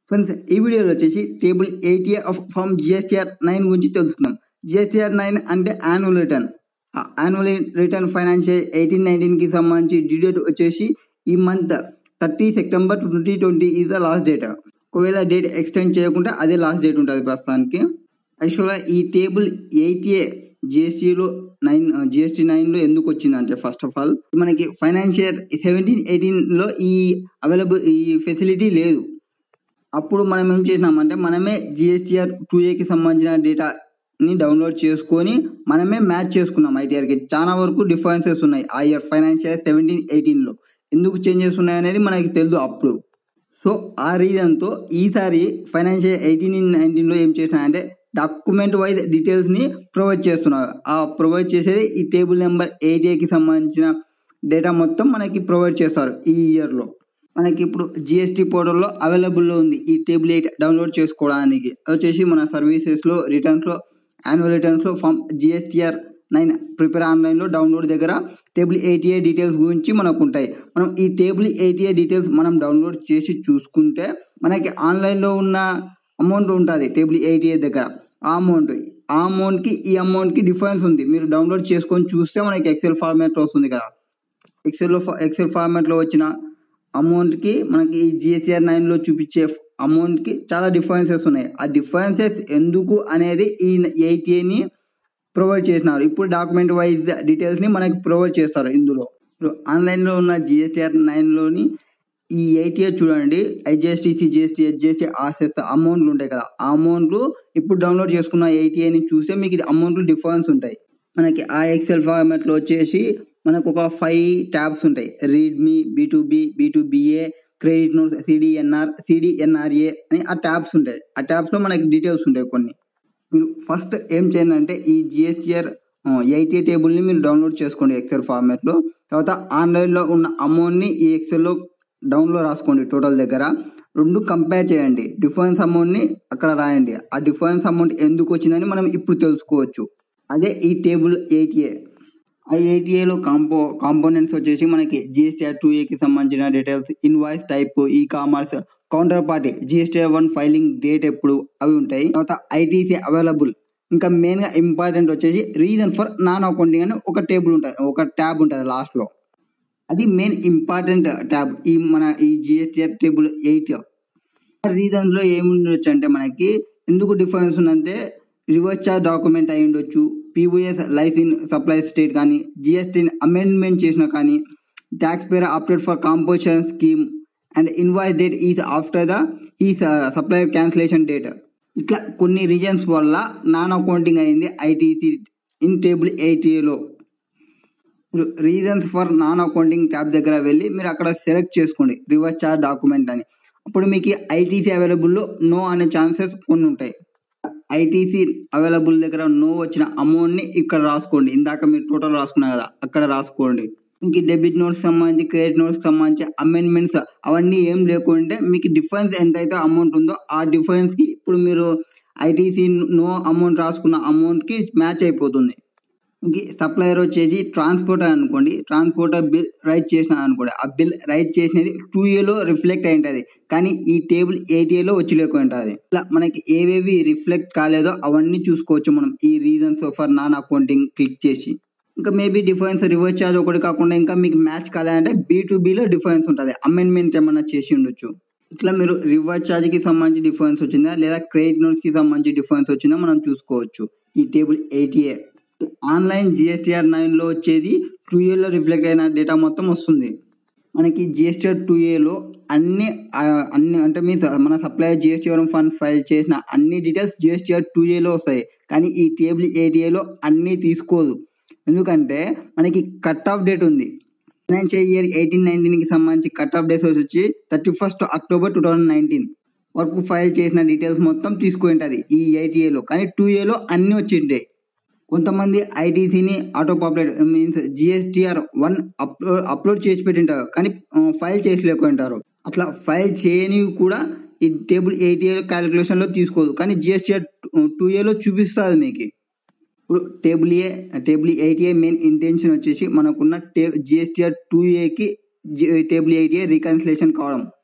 friends ఈ వీడియోలో వచ్చేసి table eighty of form GSTR nine గురించి తెలుసుకుందాం జిఎస్టీఆర్ నైన్ అంటే annual return annual return financial eighteen నైన్టీన్కి సంబంధించి డ్యూ డేట్ వచ్చేసి ఈ month thirty September twenty twenty is the last date ఒకవేళ డేట్ ఎక్స్టెండ్ చేయకుంటే అదే లాస్ట్ డేట్ ఉంటుంది ప్రస్తుతానికి యాక్చువల్గా ఈ టేబుల్ ఎయిటీఏ జిఎస్టీలో నైన్ జిఎస్టీ నైన్లో ఎందుకు వచ్చిందంటే ఫస్ట్ ఆఫ్ ఆల్ మనకి ఫైనాన్షియల్ సెవెంటీన్ ఎయిటీన్లో ఈ అవైలబుల్ ఈ ఫెసిలిటీ లేదు అప్పుడు మనం ఏం చేసినామంటే మనమే జిఎస్టీఆర్ టూ ఏకి సంబంధించిన డేటాని డౌన్లోడ్ చేసుకొని మనమే మ్యాచ్ చేసుకున్నాం ఐటీఆర్కి చాలా వరకు డిఫరెన్సెస్ ఉన్నాయి ఆ ఇయర్ ఫైనాన్షియల్ సెవెంటీన్ ఎయిటీన్లో ఎందుకు చేంజెస్ ఉన్నాయి అనేది మనకి తెలియదు అప్పుడు సో ఆ రీజన్తో ఈసారి ఫైనాన్షియల్ ఎయిటీన్ నైన్టీన్లో ఏం చేసినాయంటే డాక్యుమెంట్ వైజ్ డీటెయిల్స్ని ప్రొవైడ్ చేస్తున్నారు ఆ ప్రొవైడ్ చేసేది ఈ టేబుల్ నెంబర్ ఎయిటీకి సంబంధించిన డేటా మొత్తం మనకి ప్రొవైడ్ చేస్తారు ఈ ఇయర్లో మనకి ఇప్పుడు జిఎస్టీ పోర్టల్లో అవైలబుల్లో ఉంది ఈ టేబుల్ ఎయిట్ డౌన్లోడ్ చేసుకోవడానికి అది వచ్చేసి మన సర్వీసెస్లో రిటర్న్స్లో యాన్యువల్ రిటర్న్స్లో ఫామ్ జిఎస్టీఆర్ నైన్ ప్రిపేర్ ఆన్లైన్లో డౌన్లోడ్ దగ్గర టేబుల్ ఎయిటీఏ డీటెయిల్స్ గురించి మనకు ఉంటాయి మనం ఈ టేబుల్ ఎయిటీఏ డీటెయిల్స్ మనం డౌన్లోడ్ చేసి చూసుకుంటే మనకి ఆన్లైన్లో ఉన్న అమౌంట్ ఉంటుంది టేబుల్ ఎయిటీఏ దగ్గర ఆ అమౌంట్ ఆ అమౌంట్కి ఈ అమౌంట్కి డిఫరెన్స్ ఉంది మీరు డౌన్లోడ్ చేసుకొని చూస్తే మనకి ఎక్సెల్ ఫార్మాట్లో వస్తుంది కదా ఎక్సెల్లో ఎక్సెల్ ఫార్మాట్లో వచ్చిన అమౌంట్కి మనకి ఈ జిఎస్ఆర్ నైన్లో చూపించే అమౌంట్కి చాలా డిఫరెన్సెస్ ఉన్నాయి ఆ డిఫరెన్సెస్ ఎందుకు అనేది ఈ ఎయిటీఏని ప్రొవైడ్ చేసినారు ఇప్పుడు డాక్యుమెంట్ వైజ్ డీటెయిల్స్ని మనకి ప్రొవైడ్ చేస్తారు ఇందులో ఇప్పుడు ఆన్లైన్లో ఉన్న జిఎస్టీఆర్ నైన్లోని ఈ ఎయిటీఏ చూడండి ఐజిఎస్టీసీ జిఎస్టీ హెచ్జిఎస్టీ ఆర్సెస్ అమౌంట్లు ఉంటాయి కదా ఆ అమౌంట్లు ఇప్పుడు డౌన్లోడ్ చేసుకున్న ఎయిటీఏని చూస్తే మీకు అమౌంట్లు డిఫరెన్స్ ఉంటాయి మనకి ఆ ఎక్సెల్ ఫార్మాట్లో వచ్చేసి మనకు ఒక ఫైవ్ ట్యాబ్స్ ఉంటాయి readme B two BA credit notes CDNR CDNRA అని ఆ ట్యాబ్స్ ఉంటాయి ఆ ట్యాబ్స్లో మనకి డీటెయిల్స్ ఉంటాయి కొన్ని మీరు ఫస్ట్ ఏం చేయండి అంటే ఈ జిఎస్టీఆర్ ఎయిటీ టేబుల్ని మీరు డౌన్లోడ్ చేసుకోండి ఎక్సెల్ ఫార్మాట్లో తర్వాత ఆన్లైన్లో ఉన్న అమౌంట్ని ఈ ఎక్సెల్లో డౌన్లోడ్ రాసుకోండి టోటల్ దగ్గర రెండు కంపేర్ చేయండి డిఫరెన్స్ అమౌంట్ని అక్కడ రాయండి ఆ డిఫరెన్స్ అమౌంట్ ఎందుకు వచ్చిందని మనం ఇప్పుడు తెలుసుకోవచ్చు అదే ఈ టేబుల్ ఎయిటీఏ ఆ ఎయిటీఏలో కాంపో కాంపోనెంట్స్ వచ్చేసి మనకి జిఎస్టీఆర్ టూ ఏకి సంబంధించిన details invoice type e commerce counter party GSTR one filing date ఎప్పుడు అవి ఉంటాయి తర్వాత ఐటీసీ అవైలబుల్ ఇంకా మెయిన్గా ఇంపార్టెంట్ వచ్చేసి రీజన్ ఫర్ నాన్ అకౌంటింగ్ అని ఒక టేబుల్ ఉంటుంది ఒక ట్యాబ్ ఉంటుంది లాస్ట్లో అది మెయిన్ ఇంపార్టెంట్ ట్యాబ్ ఈ మన ఈ జిఎస్టీఆర్ టేబుల్ ఎయిట్ రీజన్లో ఏముండొచ్చు అంటే మనకి ఎందుకు డిఫరెన్స్ ఉందంటే రివర్స్ చార్జ్ డాక్యుమెంట్ అయి ఉండొచ్చు పీఓఎస్ లైసెన్స్ సప్లై స్టేట్ కానీ జిఎస్టీని అమెండ్మెంట్ చేసినా కానీ tax payer update for composition scheme and invoice date is after the ఈ సప్లయర్ క్యాన్సిలేషన్ డేట్ ఇట్లా కొన్ని రీజన్స్ వల్ల నాన్ అకౌంటింగ్ అయింది ఐటీసీ ఇన్ టేబుల్ ఎయిటీలో reasons for non accounting tab దగ్గర వెళ్ళి మీరు అక్కడ సెలెక్ట్ చేసుకోండి రివర్స్ చార్జ్ డాక్యుమెంట్ అని అప్పుడు మీకు ఐటీసీ అవైలబుల్లో నో అనే ఛాన్సెస్ కొన్ని ఉంటాయి ఐటీసీ అవైలబుల్ దగ్గర నో వచ్చిన అమౌంట్ని ఇక్కడ రాసుకోండి ఇందాక మీరు టోటల్ రాసుకున్నారు కదా అక్కడ రాసుకోండి మీకు డెబిట్ నోట్స్ సంబంధించి క్రెడిట్ నోట్స్ సంబంధించి అమెండ్మెంట్స్ అవన్నీ ఏం లేకుంటే మీకు డిఫరెన్స్ ఎంతైతే అమౌంట్ ఉందో ఆ డిఫరెన్స్కి ఇప్పుడు మీరు ఐటీసీ నో అమౌంట్ రాసుకున్న అమౌంట్కి మ్యాచ్ అయిపోతుంది మీకు సప్లయర్ వచ్చేసి ట్రాన్స్పోర్టర్ అనుకోండి ట్రాన్స్పోర్టర్ బిల్ రైట్ చేసిన అనుకోండి ఆ బిల్ రైట్ చేసినది టూ ఏలో రిఫ్లెక్ట్ అయి ఉంటుంది కానీ ఈ టేబుల్ ఎయిట్ ఏలో వచ్చి లేకుండా ఉంటుంది ఇట్లా మనకి ఏవేవి రిఫ్లెక్ట్ కాలేదో అవన్నీ చూసుకోవచ్చు మనం ఈ reasons for non accounting click చేసి ఇంకా మేబీ డిఫరెన్స్ రివర్స్ చార్జ్ ఒకటి కాకుండా ఇంకా మీకు మ్యాచ్ కాలేదంటే బీ టు బీలో డిఫరెన్స్ ఉంటుంది అమెండ్మెంట్ ఏమన్నా చేసి ఉండొచ్చు ఇట్లా మీరు రివర్స్ ఛార్జ్కి సంబంధించి డిఫరెన్స్ వచ్చిందా లేదా క్రెడిట్ నోట్స్కి సంబంధించి డిఫరెన్స్ వచ్చిందా మనం చూసుకోవచ్చు ఈ టేబుల్ ఎయిటీఏ ఆన్లైన్ జిఎస్టీఆర్ నైన్లో వచ్చేది టూ ఏలో రిఫ్లెక్ట్ అయిన డేటా మొత్తం వస్తుంది మనకి జిఎస్టీఆర్ టూ ఏలో అన్ని అన్ని అంటే మీ మన సప్లయర్ జిఎస్టీఆర్ ఫండ్ ఫైల్ చేసిన అన్ని డీటెయిల్స్ జిఎస్టీఆర్ టూ ఏలో వస్తాయి కానీ ఈ టేబుల్ ఎయిటీఏలో అన్నీ తీసుకోదు ఎందుకంటే మనకి కట్ ఆఫ్ డేట్ ఉంది ఫైనాన్షియల్ ఇయర్ ఎయిటీన్ నైన్టీన్కి సంబంధించి కట్ ఆఫ్ డేట్స్ వచ్చి thirty first October two thousand nineteen వరకు ఫైల్ చేసిన డీటెయిల్స్ మొత్తం తీసుకుని ఉంటుంది ఈ ఎయిటీఏలో కానీ టూ ఏలో అన్నీ వచ్చింటాయి కొంతమంది ఐటీసీని auto populate means GSTR one upload upload చేసి పెట్టింటారు కానీ ఫైల్ చేసలేకుంటారు అట్లా ఫైల్ చేయని కూడా ఈ టేబుల్ ఎయిటీ క్యాలిక్యులేషన్లో తీసుకోదు కానీ జిఎస్టీఆర్ టూ ఏలో చూపిస్తుంది మీకు ఇప్పుడు table A table eight A main intention వచ్చేసి మనకున్న టే జిఎస్టీఆర్ టూ ఏకి టేబుల్ ఎయిట్ ఏ రీకన్సిలేషన్ కావడం